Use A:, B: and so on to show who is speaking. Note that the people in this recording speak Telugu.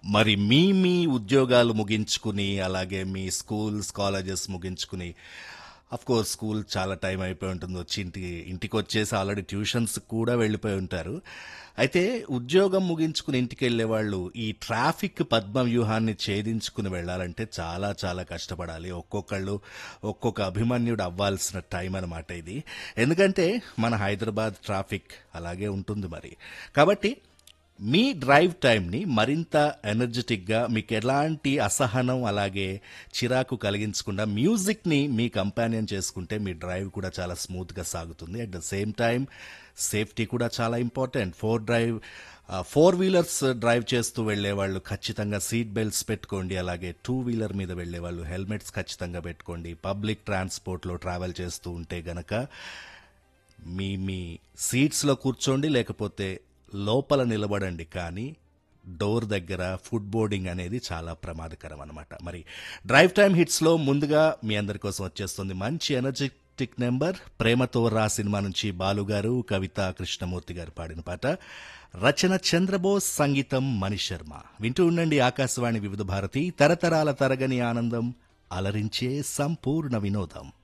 A: మరి మీ మీ ఉద్యోగాలు ముగించుకుని అలాగే మీ స్కూల్స్ కాలేజెస్ ముగించుకుని అఫ్ కోర్స్ స్కూల్ చాలా టైం అయిపోయి ఉంటుంది వచ్చి ఇంటికి ఇంటికి వచ్చేసి ఆల్రెడీ ట్యూషన్స్ కూడా వెళ్ళిపోయి ఉంటారు అయితే ఉద్యోగం ముగించుకుని ఇంటికి వెళ్ళే వాళ్ళు ఈ ట్రాఫిక్ పద్మ వ్యూహాన్ని ఛేదించుకుని వెళ్ళాలంటే చాలా చాలా కష్టపడాలి ఒక్కొక్కళ్ళు ఒక్కొక్క అభిమన్యుడు అవ్వాల్సిన టైం అనమాట ఇది ఎందుకంటే మన హైదరాబాద్ ట్రాఫిక్ అలాగే ఉంటుంది మరి కాబట్టి మీ డ్రైవ్ టైంని మరింత ఎనర్జెటిక్గా మీకు ఎలాంటి అసహనం అలాగే చిరాకు కలిగించకుండా మ్యూజిక్ని మీ కంపానియన్ చేసుకుంటే మీ డ్రైవ్ కూడా చాలా స్మూత్గా సాగుతుంది at the same time safety కూడా చాలా important four drive four wheelers drive చేస్తూ వెళ్లే వాళ్ళు ఖచ్చితంగా సీట్ బెల్ట్స్ పెట్టుకోండి అలాగే టూ వీలర్ మీద వెళ్లే వాళ్ళు హెల్మెట్స్ ఖచ్చితంగా పెట్టుకోండి పబ్లిక్ ట్రాన్స్పోర్ట్లో ట్రావెల్ చేస్తూ ఉంటే గనక మీ మీ సీట్స్లో కూర్చోండి లేకపోతే లోపల నిలబడండి కానీ డోర్ దగ్గర ఫుడ్ బోర్డింగ్ అనేది చాలా ప్రమాదకరం అనమాట మరి డ్రైవ్ టైమ్ హిట్స్లో ముందుగా మీ అందరి కోసం వచ్చేస్తుంది మంచి ఎనర్జెటిక్ నెంబర్ ప్రేమతో రా సినిమా నుంచి బాలుగారు కవిత కృష్ణమూర్తి గారు పాడిన పాట రచన చంద్రబోస్ సంగీతం మణిశర్మ వింటూ ఉండండి ఆకాశవాణి వివిధ భారతి తరతరాల తరగని ఆనందం అలరించే సంపూర్ణ వినోదం